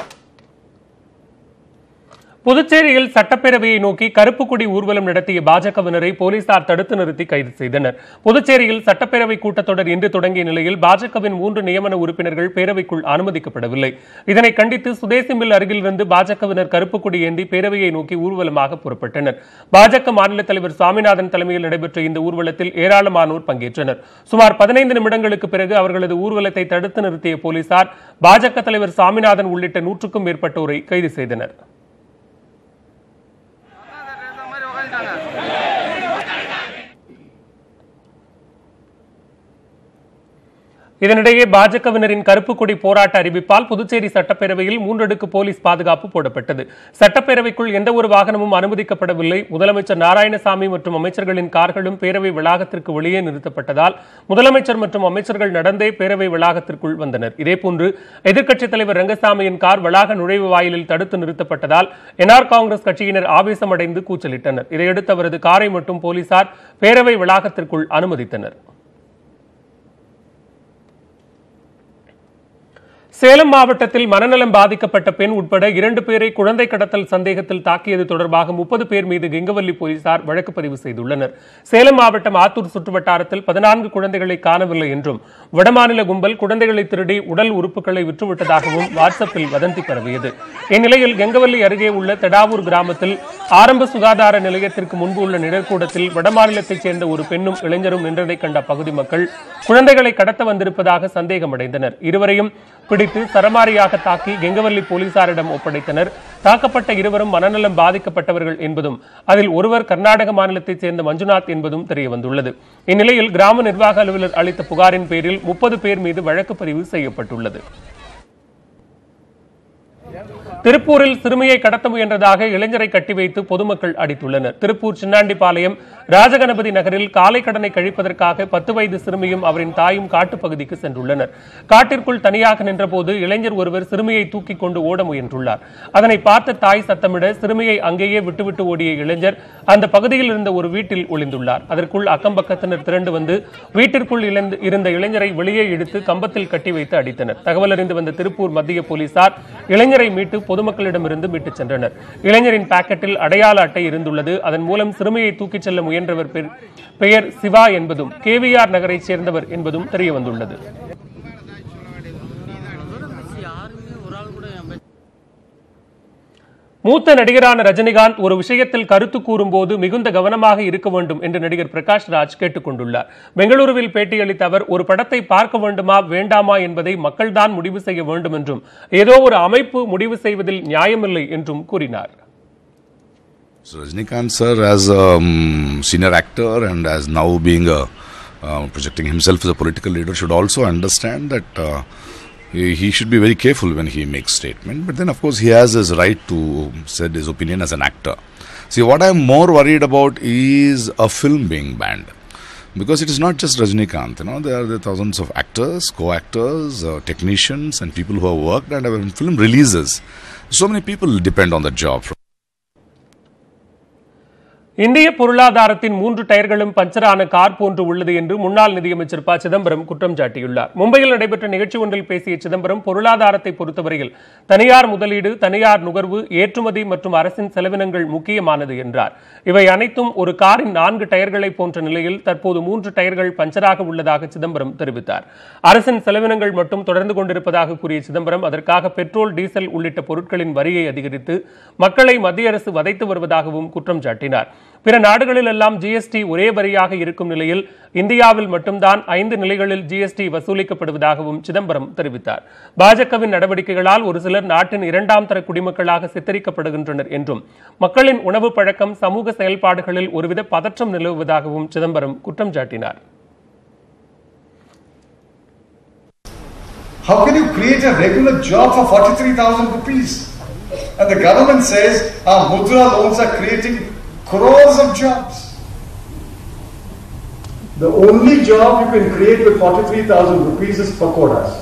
புதுச்சேரியில் சட்டப்பேரவையை நோக்கி கருப்பு கொடி ஊர்வலம் நடத்திய பாஜகவினரை போலீசார் தடுத்து நிறுத்தி கைது செய்தனர் புதுச்சேரியில் சட்டப்பேரவை கூட்டத்தொடர் இன்று தொடங்கிய நிலையில் பாஜகவின் மூன்று நியமன உறுப்பினர்கள் பேரவைக்குள் அனுமதிக்கப்படவில்லை இதனை கண்டித்து சுதேசி மில் அருகிலிருந்து பாஜகவினர் கருப்பு கொடி ஏந்தி பேரவையை நோக்கி ஊர்வலமாக புறப்பட்டனர் பாஜக மாநில தலைவர் சாமிநாதன் தலைமையில் நடைபெற்ற இந்த ஊர்வலத்தில் ஏராளமானோர் பங்கேற்றனர் சுமார் பதினைந்து நிமிடங்களுக்கு பிறகு அவர்களது ஊர்வலத்தை தடுத்து நிறுத்திய போலீசார் பாஜக தலைவர் சாமிநாதன் உள்ளிட்ட நூற்றுக்கும் மேற்பட்டோரை கைது செய்தனர் இதனிடையே பாஜகவினரின் கருப்பு கொடி போராட்ட அறிவிப்பால் புதுச்சேரி சட்டப்பேரவையில் மூன்றடுக்கு போலீஸ் பாதுகாப்பு போடப்பட்டது சட்டப்பேரவைக்குள் எந்த ஒரு வாகனமும் அனுமதிக்கப்படவில்லை முதலமைச்சர் நாராயணசாமி மற்றும் அமைச்சர்களின் கார்களும் பேரவை வளாகத்திற்கு வெளியே நிறுத்தப்பட்டதால் முதலமைச்சர் மற்றும் அமைச்சர்கள் நடந்தே பேரவை வளாகத்திற்குள் வந்தனர் இதேபோன்று எதிர்க்கட்சித் தலைவர் ரங்கசாமியின் கார் வளாக நுழைவு வாயிலில் தடுத்து நிறுத்தப்பட்டதால் என்ஆர் காங்கிரஸ் கட்சியினர் ஆவேசமடைந்து கூச்சலிட்டனர் இதையடுத்து அவரது காரை மட்டும் போலீசார் பேரவை வளாகத்திற்குள் அனுமதித்தனர் சேலம் மாவட்டத்தில் மனநலம் பாதிக்கப்பட்ட பெண் உட்பட இரண்டு பேரை குழந்தை கடத்தல் சந்தேகத்தில் தாக்கியது தொடர்பாக முப்பது பேர் மீது கெங்கவல்லி போலீசார் வழக்கு பதிவு செய்துள்ளனர் சேலம் மாவட்டம் ஆத்தூர் சுற்றுவட்டாரத்தில் பதினான்கு குழந்தைகளை காணவில்லை என்றும் வடமாநில கும்பல் குழந்தைகளை திருடி உடல் உறுப்புகளை விற்றுவிட்டதாகவும் வாட்ஸ்அப்பில் வதந்தி பரவியது இந்நிலையில் கெங்கவல்லி அருகே உள்ள தெடாவூர் கிராமத்தில் ஆரம்ப சுகாதார நிலையத்திற்கு முன்பு உள்ள நிழற்கூடத்தில் வடமாநிலத்தைச் சேர்ந்த ஒரு பெண்ணும் இளைஞரும் நின்றதை கண்ட பகுதி மக்கள் குழந்தைகளை கடத்த வந்திருப்பதாக சந்தேகமடைந்தனர் இருவரையும் பிடித்து சரமாரியாக தாக்கி கெங்கவல்லி போலீசாரிடம் ஒப்படைத்தனர் தாக்கப்பட்ட இருவரும் மனநலம் பாதிக்கப்பட்டவர்கள் என்பதும் அதில் ஒருவர் கர்நாடக மாநிலத்தைச் சேர்ந்த மஞ்சுநாத் என்பதும் தெரியவந்துள்ளது இந்நிலையில் கிராம நிர்வாக அலுவலர் அளித்த புகாரின் பேரில் முப்பது பேர் மீது வழக்கு பதிவு செய்யப்பட்டுள்ளது திருப்பூரில் சிறுமியை கடத்த முயன்றதாக இளைஞரை கட்டி வைத்து பொதுமக்கள் அடித்துள்ளனர் திருப்பூர் சின்னாண்டிபாளையம் ராஜகணபதி நகரில் காலை கடனை கழிப்பதற்காக பத்து வயது சிறுமியும் அவரின் தாயும் காட்டுப்பகுதிக்கு சென்றுள்ளனர் காட்டிற்குள் தனியாக நின்றபோது இளைஞர் ஒருவர் சிறுமியை தூக்கிக் கொண்டு ஓட முயன்றுள்ளார் அதனை பார்த்த தாய் சத்தமிட சிறுமியை அங்கேயே விட்டுவிட்டு ஓடிய இளைஞர் அந்த பகுதியில் இருந்த ஒரு வீட்டில் ஒளிந்துள்ளார் அதற்குள் அக்கம் பக்கத்தினர் திரண்டு வந்து வீட்டிற்குள் இழந்து- இருந்த இளைஞரை வெளியே இழுத்து கம்பத்தில் கட்டி வைத்து அடித்தனர் தகவல் அறிந்து வந்த திருப்பூர் மத்திய போலீசார் இளைஞரை மீட்டு பொதுமக்களிடமிருந்து மீட்டுச் சென்றனர் இளைஞரின் பாக்கெட்டில் அடையாள அட்டை இருந்துள்ளது அதன் மூலம் சிறுமியை தூக்கிச் செல்ல முயன்றவர் பெ- பெயர் சிவா என்பதும் கேவிஆர் நகரைச் சேர்ந்தவர் என்பதும் தெரியவந்துள்ளது மூத்த நடிகரான ரஜினிகாந்த் ஒரு விஷயத்தில் கருத்து கூறும்போது மிகுந்த கவனமாக இருக்க வேண்டும் என்று நடிகர் பிரகாஷ் ராஜ் கேட்டுக் கொண்டுள்ளார் பெங்களூருவில் பேட்டியளித்த அவர் ஒரு படத்தை பார்க்க வேண்டுமா வேண்டாமா என்பதை மக்கள்தான் முடிவு செய்ய வேண்டும் என்றும் ஏதோ ஒரு அமைப்பு முடிவு செய்வதில் நியாயமில்லை என்றும் கூறினார் So Rajnikant sir, as a um, senior actor and as now being a uh, projecting himself as a political leader, should also understand that uh, he, he should be very careful when he makes statement. But then, of course, he has his right to say his opinion as an actor. See, what I'm more worried about is a film being banned. Because it is not just Rajnikant, you know, there are, there are thousands of actors, co-actors, uh, technicians, and people who have worked and have in film releases. So many people depend on the job. இந்திய பொருளாதாரத்தின் மூன்று டயர்களும் பஞ்சரான car போன்று உள்ளது என்று முன்னாள் நிதியமைச்சர் ப சிதம்பரம் குற்றம் சாட்டியுள்ளார் மும்பையில் நடைபெற்ற நிகழ்ச்சி ஒன்றில் பேசிய சிதம்பரம் பொருளாதாரத்தை பொறுத்தவரையில் தனியார் முதலீடு தனியார் நுகர்வு ஏற்றுமதி மற்றும் அரசின் செலவினங்கள் முக்கியமானது என்றார் இவை அனைத்தும் ஒரு காரின் நான்கு டயர்களை போன்ற நிலையில் தற்போது மூன்று டயர்கள் பஞ்சராக உள்ளதாக சிதம்பரம் தெரிவித்தார் அரசின் செலவினங்கள் மட்டும் தொடர்ந்து கொண்டிருப்பதாக கூறிய சிதம்பரம் அதற்காக பெட்ரோல் டீசல் உள்ளிட்ட பொருட்களின் வரியை அதிகரித்து மக்களை மத்திய அரசு வதைத்து வருவதாகவும் குற்றம் சாட்டினார் பிற நாடுகளில் எல்லாம் ஜிஎஸ்டி ஒரே வரியாக இருக்கும் நிலையில் இந்தியாவில் மட்டும்தான் ஐந்து நிலைகளில் ஜிஎஸ்டி வசூலிக்கப்படுவதாகவும் சிதம்பரம் தெரிவித்தார் பாஜகவின் நடவடிக்கைகளால் ஒரு சிலர் நாட்டின் இரண்டாம் தர குடிமக்களாக சித்தரிக்கப்படுகின்றனர் என்றும் மக்களின் உணவு பழக்கம் சமூக செயல்பாடுகளில் ஒருவித பதற்றம் நிலவுவதாகவும் சிதம்பரம் குற்றம் சாட்டினார் How can you create a regular job for 43,000 rupees? And the government says our mudra loans are creating crores of jobs. The only job you can create with 43,000 rupees is pakoras.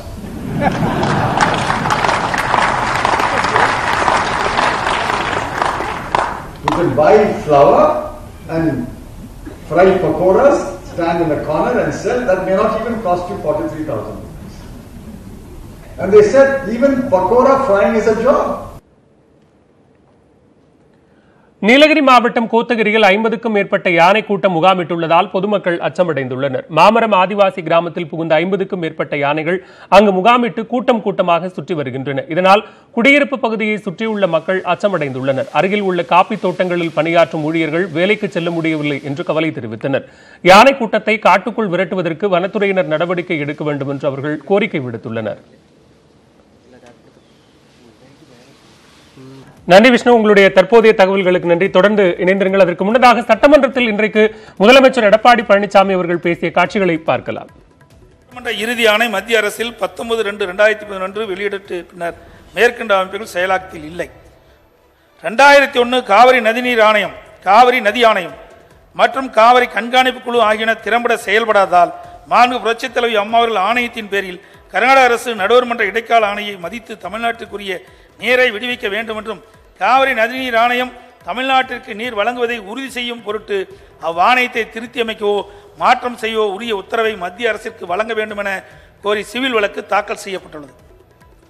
you can buy flour and fry pakoras, stand in a corner and sell. That may not even cost you 43,000 rupees. And they said even pakora frying is a job. Nilgiri மாவட்டம் கோத்தகிரியில் ஐம்பதுக்கும் மேற்பட்ட யானை கூட்டம் முகாமிட்டுள்ளதால் பொதுமக்கள் அச்சமடைந்துள்ளனர் மாமரம் ஆதிவாசி கிராமத்தில் புகுந்த ஐம்பதுக்கும் மேற்பட்ட யானைகள் அங்கு முகாமிட்டு கூட்டம் கூட்டமாக சுற்றி வருகின்றன இதனால் குடியிருப்பு பகுதியை சுற்றியுள்ள மக்கள் அச்சமடைந்துள்ளனர் அருகில் உள்ள காப்பி தோட்டங்களில் பணியாற்றும் ஊழியர்கள் வேலைக்கு செல்ல முடியவில்லை என்று கவலை தெரிவித்தனர் யானை கூட்டத்தை காட்டுக்குள் விரட்டுவதற்கு வனத்துறையினர் நடவடிக்கை எடுக்க வேண்டும் என்று அவர்கள் கோரிக்கை விடுத்துள்ளனர் நன்றி விஷ்ணு உங்களுடைய தற்போதைய தகவல்களுக்கு நன்றி தொடர்ந்து இணைந்திருங்கள் அதற்கு முன்னதாக சட்டமன்றத்தில் இன்றைக்கு முதலமைச்சர் எடப்பாடி பழனிசாமி அவர்கள் பேசிய காட்சிகளை பார்க்கலாம் சட்டமன்ற இறுதி ஆணை மத்திய அரசில் பத்தொன்பது ரெண்டு ரெண்டாயிரத்தி பதினொன்று வெளியிடப்பட்டு பின்னர் மேற்கண்ட அமைப்புகள் செயலாக்கத்தில் இல்லை ரெண்டாயிரத்தி ஒன்று காவிரி நதிநீர் ஆணையம் காவிரி நதி ஆணையம் மற்றும் காவிரி கண்காணிப்பு குழு ஆகியன திறம்பட செயல்படாததால் மாண்பு புரட்சித் தலைவி அம்மா அவர்கள் ஆணையத்தின் பேரில் கர்நாடக அரசு நடுவர்மன்ற இடைக்கால ஆணையை மதித்து தமிழ்நாட்டுக்குரிய நீரை விடுவிக்க வேண்டும் என்றும் காவிரி நதிநீர் ஆணையம் தமிழ்நாட்டிற்கு நீர் வழங்குவதை உறுதி செய்யும் பொருட்டு அவ்வாணையத்தை திருத்தி அமைக்கவோ மாற்றம் செய்யவோ உரிய உத்தரவை மத்திய அரசிற்கு வழங்க வேண்டும் என கோரி சிவில் வழக்கு தாக்கல் செய்யப்பட்டுள்ளது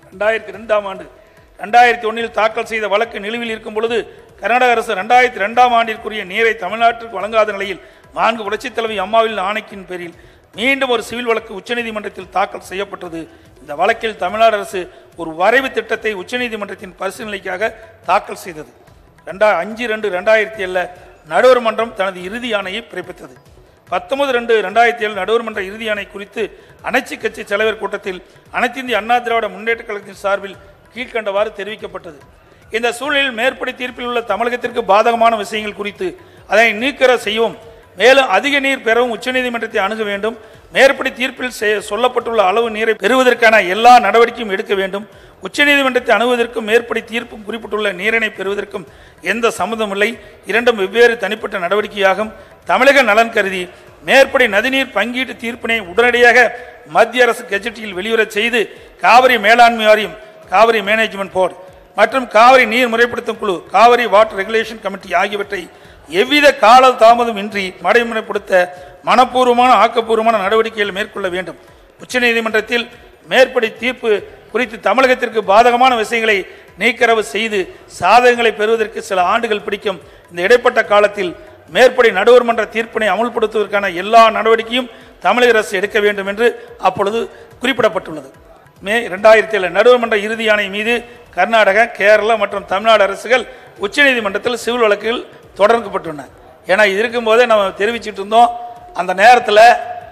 ரெண்டாயிரத்தி ரெண்டாம் ஆண்டு ரெண்டாயிரத்தி ஒன்றில் தாக்கல் செய்த வழக்கு நிலுவில் இருக்கும் பொழுது கர்நாடக அரசு ரெண்டாயிரத்தி ரெண்டாம் ஆண்டிற்குரிய நீரை தமிழ்நாட்டிற்கு வழங்காத நிலையில் நான்கு புரட்சித் தலைவி அம்மாவின் ஆணைக்கின் பேரில் மீண்டும் ஒரு சிவில் வழக்கு உச்சநீதிமன்றத்தில் தாக்கல் செய்யப்பட்டது இந்த வழக்கில் தமிழ்நாடு அரசு ஒரு வரைவு திட்டத்தை உச்சநீதிமன்றத்தின் பரிசீலனைக்காக தாக்கல் செய்தது ரெண்டா அஞ்சு ரெண்டு ரெண்டாயிரத்தி ஏழில் நடுவர் மன்றம் தனது இறுதி ஆணையை பிறப்பித்தது பத்தொன்பது ரெண்டு ரெண்டாயிரத்தி ஏழு நடுவர் மன்ற இறுதி ஆணை குறித்து அனைத்து கட்சி தலைவர் கூட்டத்தில் அனைத்து இந்திய அண்ணா திராவிட முன்னேற்ற கழகத்தின் சார்பில் கீழ்க்கண்டவாறு தெரிவிக்கப்பட்டது இந்த சூழலில் மேற்படி தீர்ப்பில் உள்ள தமிழகத்திற்கு பாதகமான விஷயங்கள் குறித்து அதனை நீக்கற செய்யவும் மேலும் அதிக நீர் பெறவும் உச்சநீதிமன்றத்தை அணுக வேண்டும் மேற்படி தீர்ப்பில் செ- சொல்லப்பட்டுள்ள அளவு நீரை பெறுவதற்கான எல்லா நடவடிக்கையும் எடுக்க வேண்டும் உச்சநீதிமன்றத்தை அணுகுவதற்கும் மேற்படி தீர்ப்பும் குறிப்பிட்டுள்ள நீரினை பெறுவதற்கும் எந்த சம்மதமில்லை இரண்டும் வெவ்வேறு தனிப்பட்ட நடவடிக்கையாகும் தமிழக நலன் கருதி மேற்படி நதிநீர் பங்கீட்டு தீர்ப்பினை உடனடியாக மத்திய அரசு கெஜெட்டில் வெளிவரச் செய்து காவிரி மேலாண்மை வாரியம் காவிரி மேனேஜ்மெண்ட் போர்டு மற்றும் காவிரி நீர் முறைப்படுத்தும் குழு காவிரி வாட்டர் ரெகுலேஷன் கமிட்டி ஆகியவற்றை எவ்வித கால தாமதம் இன்றி நடைமுறைப்படுத்த மனப்பூர்வமான ஆக்கப்பூர்வமான நடவடிக்கைகள் மேற்கொள்ள வேண்டும் உச்சநீதிமன்றத்தில் மேற்படி தீர்ப்பு குறித்து தமிழகத்திற்கு பாதகமான விஷயங்களை நீக்கரவு செய்து சாதகங்களை பெறுவதற்கு சில ஆண்டுகள் பிடிக்கும் இந்த இடைப்பட்ட காலத்தில் மேற்படி நடுவர் மன்ற தீர்ப்பினை அமுல்படுத்துவதற்கான எல்லா நடவடிக்கையும் தமிழக அரசு எடுக்க வேண்டும் என்று அப்பொழுது குறிப்பிடப்பட்டுள்ளது மே ரெண்டாயிரத்தி ஏழு நடுவர் மன்ற இறுதி ஆணை மீது கர்நாடக கேரளா மற்றும் தமிழ்நாடு அரசுகள் உச்சநீதிமன்றத்தில் சிவில் வழக்குகள் தொடர்க்கப்பட்டுள்ளன ஏன்னா இது இருக்கும்போதே நம்ம தெரிவிச்சிட்டு இருந்தோம் அந்த நேரத்தில்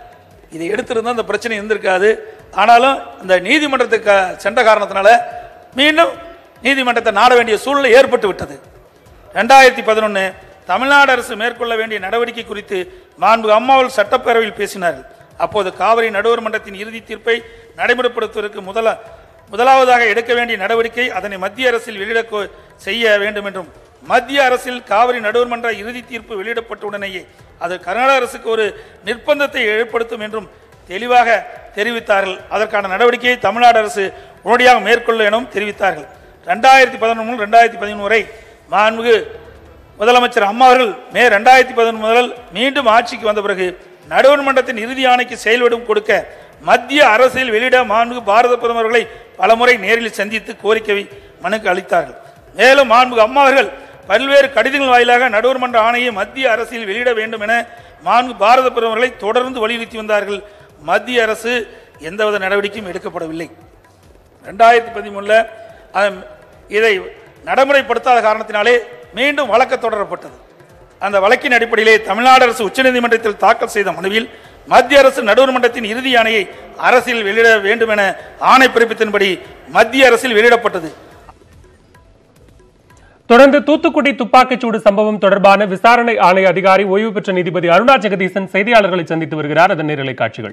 இதை எடுத்திருந்தா இந்த பிரச்சனை இருந்திருக்காது ஆனாலும் இந்த நீதிமன்றத்துக்கு சென்ற காரணத்தினால மீண்டும் நீதிமன்றத்தை நாட வேண்டிய சூழ்நிலை ஏற்பட்டு விட்டது ரெண்டாயிரத்தி பதினொன்று தமிழ்நாடு அரசு மேற்கொள்ள வேண்டிய நடவடிக்கை குறித்து மாண்பு அம்மாவல் சட்டப்பேரவையில் பேசினார்கள் அப்போது காவிரி நடுவர் மன்றத்தின் இறுதி தீர்ப்பை நடைமுறைப்படுத்துவதற்கு முதல முதலாவதாக எடுக்க வேண்டிய நடவடிக்கை அதனை மத்திய அரசில் வெளியிட கோ- செய்ய வேண்டும் என்றும் மத்திய அரசில் காவிரி நடுவர் மன்ற இறுதி தீர்ப்பு வெளியிடப்பட்ட உடனேயே அது கர்நாடக அரசுக்கு ஒரு நிர்பந்தத்தை ஏற்படுத்தும் என்றும் தெளிவாக தெரிவித்தார்கள் அதற்கான நடவடிக்கையை தமிழ்நாடு அரசு உடனடியாக மேற்கொள்ள எனவும் தெரிவித்தார்கள் ரெண்டாயிரத்தி பதினொன்று ரெண்டாயிரத்தி பதிமூணு வரை மாண்புமிகு முதலமைச்சர் அம்மா அவர்கள் மே ரெண்டாயிரத்தி பதினொன்று முதல் மீண்டும் ஆட்சிக்கு வந்த பிறகு நடுவர் மன்றத்தின் இறுதி ஆணைக்கு செயல்படும் கொடுக்க மத்திய அரசில் வெளியிட மாண்புமிகு பாரத பிரதமர்களை பலமுறை நேரில் சந்தித்து கோரிக்கை மனுக்கு அளித்தார்கள் மேலும் மாண்புமிகு அம்மா அவர்கள் பல்வேறு கடிதங்கள் வாயிலாக நடுவர் மன்ற ஆணையை மத்திய அரசில் வெளியிட வேண்டும் என மாண்பு பாரத பிரதமர்களை தொடர்ந்து வலியுறுத்தி வந்தார்கள் மத்திய அரசு எந்தவித நடவடிக்கையும் எடுக்கப்படவில்லை ரெண்டாயிரத்தி பதிமூணில் இதை நடைமுறைப்படுத்தாத காரணத்தினாலே மீண்டும் வழக்கு தொடரப்பட்டது அந்த வழக்கின் அடிப்படையிலே தமிழ்நாடு அரசு உச்சநீதிமன்றத்தில் தாக்கல் செய்த மனுவில் மத்திய அரசு நடுவர் மன்றத்தின் இறுதி ஆணையை அரசில் வெளியிட வேண்டும் என ஆணை பிறப்பித்தன்படி மத்திய அரசில் வெளியிடப்பட்டது தொடர்ந்து தூத்துக்குடி துப்பாக்கிச்சூடு சம்பவம் தொடர்பான விசாரணை ஆணைய அதிகாரி ஓய்வு பெற்ற நீதிபதி அருணா ஜெகதீசன் செய்தியாளர்களை சந்தித்து வருகிறார் அதன் நேரலை காட்சிகள்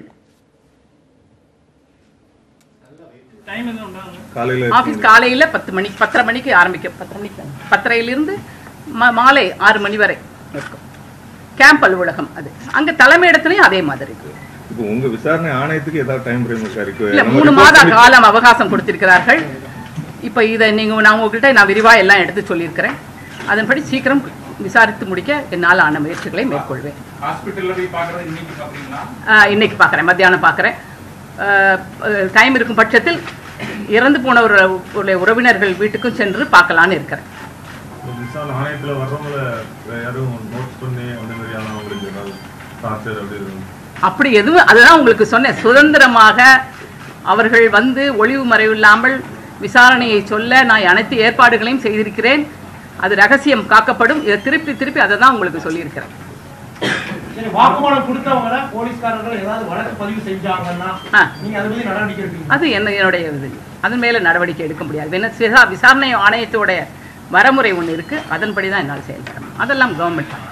ஆபீஸ் காலையில பத்து மணி பத்தரை மணிக்கு ஆரம்பிக்கும் பத்தரை மணிக்கு பத்தரையிலிருந்து ம- மாலை ஆறு மணி வரை இருக்கும் கேம்ப் அலுவலகம் அது அங்க தலைமையிடத்துலயும் அதே மாதிரி இப்போ உங்க விசாரணை ஆணையத்துக்கு ஏதாவது டைம் ஃப்ரேம் இருக்கா இருக்கு இல்ல நம்ம மூணு report மாத பண்ணி- காலம் அவகாசம் கொடுத்திருக்கிறார்கள் இப்ப இதை நீங்க நான் உங்ககிட்ட நான் விரிவா எல்லாம் எடுத்து சொல்லியிருக்கிறேன் அதன்படி சீக்கிரம் விசாரித்து முடிக்க என்னால் ஆன முயற்சிகளை மேற்கொள்வேன் ஆஹ், இன்னைக்கு பார்க்குறேன் மத்தியானம் பார்க்குறேன் டைம் இருக்கும் பட்சத்தில் இறந்து போனவர்களுடைய உறவினர்கள் வீட்டுக்கும் சென்று பார்க்கலான்னு இருக்கிறேன் விசாரணை ஆணையத்துல வர்றவங்கள வேற யாரும் நோட் பண்ணி அந்த மாதிரியான அவங்களுக்கு ஏதாவது டார்ச்சர் அப்படி இருக்கும் அப்படி எதுவும் அதுதான் உங்களுக்கு சொன்னேன் சுதந்திரமாக அவர்கள் வந்து ஒளிவு மறைவு இல்லாமல் விசாரணையை சொல்ல நான் அனைத்து ஏற்பாடுகளையும் செய்திருக்கிறேன் அது ரகசியம் காக்கப்படும் இதை திருப்பி திருப்பி அதை தான் உங்களுக்கு சொல்லியிருக்கிறேன் சரி, வாக்குமூலம் கொடுத்தவங்க போலீஸ்காரர்கள் ஏதாவது வழக்கு பதிவு செஞ்சாங்கன்னா ஆ. நீங்க அது மீது நடவடிக்கை எடுப்பீங்க அது என்ன என்னுடைய இது அதன் மேல நடவடிக்கை எடுக்க முடியாது என்ன விசா- விசாரணை ஆணையத்தோட வரமுறை ஒன்று இருக்கு அதன்படி தான் என்னால் செயல்படணும் அதெல்லாம் கவர்மெண்ட் தான்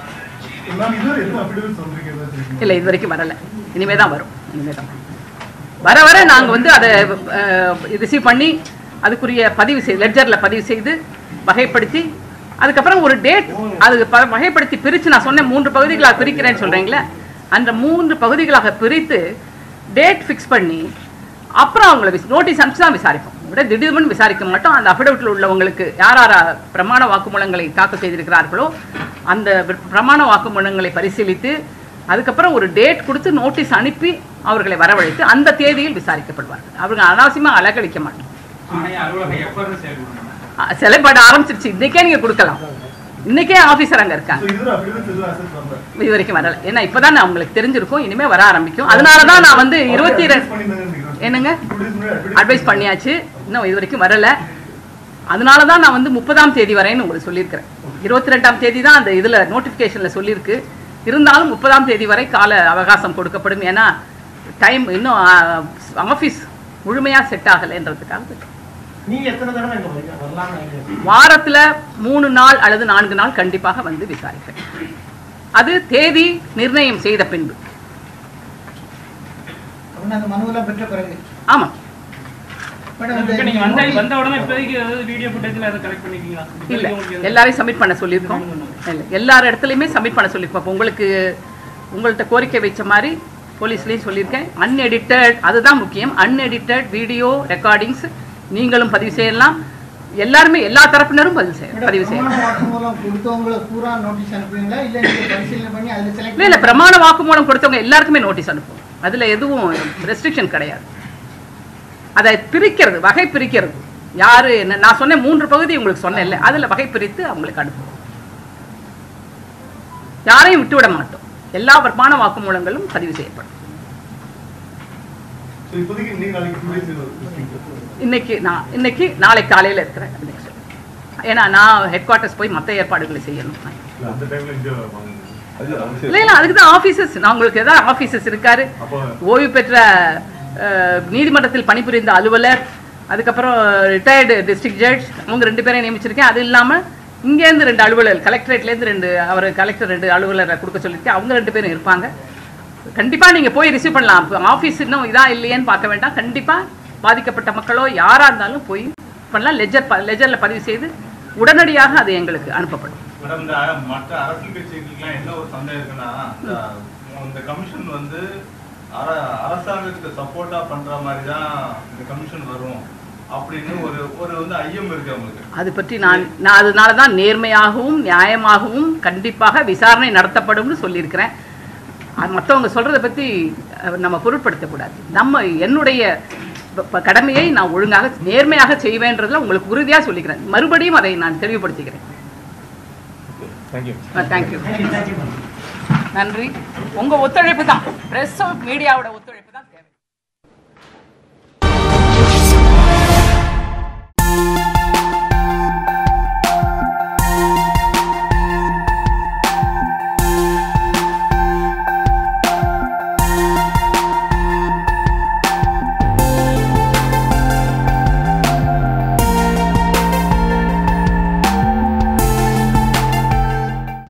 இல்லை இது வரைக்கும் வரல இனிமே தான் வரும் இனிமே தான் வரும். வர வர நாங்கள் வந்து அதை ரிசீவ் பண்ணி அதுக்குரிய பதிவு செய் லெட்ஜரில் பதிவு செய்து வகைப்படுத்தி அதுக்கப்புறம் ஒரு டேட் அது ப- வகைப்படுத்தி பிரித்து நான் சொன்னேன் மூன்று பகுதிகளாக பிரிக்கிறேன்னு சொல்கிறீங்களே அந்த மூன்று பகுதிகளாக பிரித்து டேட் ஃபிக்ஸ் பண்ணி அப்புறம் அவங்கள நோட்டீஸ் அனுப்பிச்சு தான் விசாரிப்போம் விட திடீர்னு விசாரிக்க மாட்டோம் அந்த அஃபிடவிட்டில் உள்ளவங்களுக்கு யார் யார் பிரமாண வாக்குமூலங்களை தாக்கல் செய்திருக்கிறார்களோ அந்த வி- பிரமாண வாக்குமூலங்களை பரிசீலித்து அதுக்கப்புறம் ஒரு டேட் கொடுத்து நோட்டீஸ் அனுப்பி அவர்களை வரவழைத்து அந்த தேதியில் விசாரிக்கப்படுவார்கள் அவர்கள் அனாவசியமாக அலக்கழிக்க மாட்டோம் ஆணைய அலுவலகம் எப்ப இருந்து செயல்படுறாங்க அ, செயல்பட ஆரம்பிச்சிருச்சு இன்னைக்கே நீங்க கொடுக்கலாம் இன்னைக்கே ஆபீசர் அங்க இருக்காங்க இது வரைக்கும் வரல ஏன்னா இப்பதான் அவங்களுக்கு தெரிஞ்சிருக்கும் இனிமே வர ஆரம்பிக்கும் அதனாலதான் நான் வந்து இருபத்தி என்னங்க அட்வைஸ் பண்ணியாச்சு இன்னும் இது வரைக்கும் வரல அதனாலதான் நான் வந்து முப்பதாம் தேதி வரைன்னு உங்களுக்கு சொல்லியிருக்கிறேன் இருபத்தி ரெண்டாம் தேதி தான் அந்த இதுல நோட்டிபிகேஷன்ல சொல்லியிருக்கு இருந்தாலும் முப்பதாம் தேதி வரை கால அவகாசம் கொடுக்கப்படும் ஏன்னா டைம் இன்னும் ஆஃபீஸ் முழுமையா செட் ஆகலைன்றதுக்காக நீங்க எத்தனை தடவை இங்க வரீங்க வரலாம்னு நினைக்கிறீங்க வாரத்துல மூணு நாள் அல்லது நான்கு நாள் கண்டிப்பாக வந்து விசாரிப்பேன் அது தேதி நிர்ணயம் செய்த பின்பு அப்படின்னா அந்த மனுவெல்லாம் பெற்ற பிறகு ஆமா மேடம் இப்ப நீங்க இந்த வந்த வந்த உடனே இப்போதைக்கு ஏதாவது வீடியோ ஃபுட்டேஜ்ல எதாவது கலெக்ட் பண்ணிருக்கீங்களா இல்ல இப்போதைக்கு உங்களுக்கு எது- எல்லாரையும் சப்மிட் பண்ண சொல்லியிருக்கோம் இல்ல எல்லார் இடத்துலையுமே சப்மிட் பண்ண சொல்லியிருக்கோம் அப்போ உங்களுக்கு உங்கள்ட்ட கோரிக்கை வச்ச மாதிரி போலீஸ்லயும் சொல்லியிருக்கேன் அன்எடிட்டட் அதுதான் முக்கியம் அன்எடிட்டட் வீடியோ ரெக்கார்டிங்ஸ் நீங்களும் பதிவு செய்யலாம் எல்லாருமே எல்லா தரப்பினரும் பதிவு செய்ய பதிவு செய்யலாம் பிரமாண வாக்குமூலம் கொடுத்தவங்களை பூரா நோட்டீஸ் அனுப்புவீங்களா இல்ல நீங்க பரிசீலனை பண்ணி அதுல செலக்ட் இல்ல இல்ல பிரமாண வாக்குமூலம் கொடுத்தவங்க எல்லாருக்குமே நோட்டீஸ் அனுப்பும் அதுல எதுவும் ரெஸ்ட்ரிக்ஷன் கிடையாது அதை பிரிக்கிறது வகை பிரிக்கிறது யாரு என்ன நான் சொன்னேன் மூன்று பகுதி உங்களுக்கு சொன்னேன்ல அதுல வகை பிரித்து அவங்களுக்கு அனுப்புவோம் யாரையும் விட்டுவிட மாட்டோம் எல்லா பிரமாண வாக்குமூலங்களும் பதிவு செய்யப்படும் இப்போதைக்கு நீங்க நாளைக்கு டூ டேஸ் இன்னைக்கு நான் இன்னைக்கு நாளை காலையில இருக்கிறேன் இன்னைக்கு சொல்றேன். ஏன்னா நான் ஹெட் குவார்ட்டர்ஸ் போய் மற்ற ஏற்பாடுகளை செய்யணும் அந்த டைம்ல இங்க வாங்க இல்ல இல்ல அதுக்கு தான் ஆபீசர்ஸ் நான் உங்களுக்கு ஏதாவது ஆபீசர்ஸ் இருக்காரு அப்போ ஓய்வு பெற்ற அஹ், நீதிமன்றத்தில் பணிபுரிந்த அலுவலர் அதுக்கப்புறம் ரிட்டையர்டு டிஸ்ட்ரிக்ட் ஜட்ஜ் அவங்க ரெண்டு பேரையும் நியமிச்சிருக்கேன் அது இல்லாம இங்கேருந்து ரெண்டு அலுவலர் கலெக்டரேட்லேருந்து ரெண்டு அவர் கலெக்டர் ரெண்டு அலுவலரை கொடுக்க சொல்லியிருக்கேன் அவங்க ரெண்டு பேரும் இருப்பாங்க கண்டிப்பா நீங்க போய் ரிசீவ் பண்ணலாம் ஆபீஸ் இன்னும் இதா இல்லையேன்னு பார்க்க வேண்டாம் கண்டிப்பா பாதிக்கப்பட்ட மக்களோ யாரா இருந்தாலும் போய் பண்ணலாம் லெஜர் லெஜர்ல பதிவு செய்து உடனடியாக அது எங்களுக்கு அனுப்பப்படும் மேடம் இந்த மற்ற அரசியல் கட்சிகளுக்குலாம் என்ன ஒரு சந்தேகம் இருக்குன்னா இந்த- இந்த கமிஷன் வந்து அர- அரசாங்கத்துக்கு சப்போர்ட்டா பண்ற மாதிரி தான் இந்த கமிஷன் வரும் அப்படின்னு ஒரு ஒரு வந்து ஐயம் இருக்கு அவங்களுக்கு அது பற்றி நான் நான் அதனால தான் நேர்மையாகவும் நியாயமாகவும் கண்டிப்பாக விசாரணை நடத்தப்படும்னு சொல்லியிருக்கிறேன் அது மற்றவங்க சொல்றதை பற்றி அஹ், நம்ம பொருட்படுத்தக்கூடாது நம்ம என்னுடைய ப- ப- கடமையை நான் ஒழுங்காக நேர்மையாக செய்வேன்றதுல உங்களுக்கு உறுதியாக சொல்லிக்கிறேன் மறுபடியும் அதை நான் தெளிவுபடுத்திக்கிறேன் தேங்க்யூ தேங்க்யூ நன்றி உங்க ஒத்துழைப்பு தான் பிரஸ் மீடியாவோட ஒத்துழைப்பு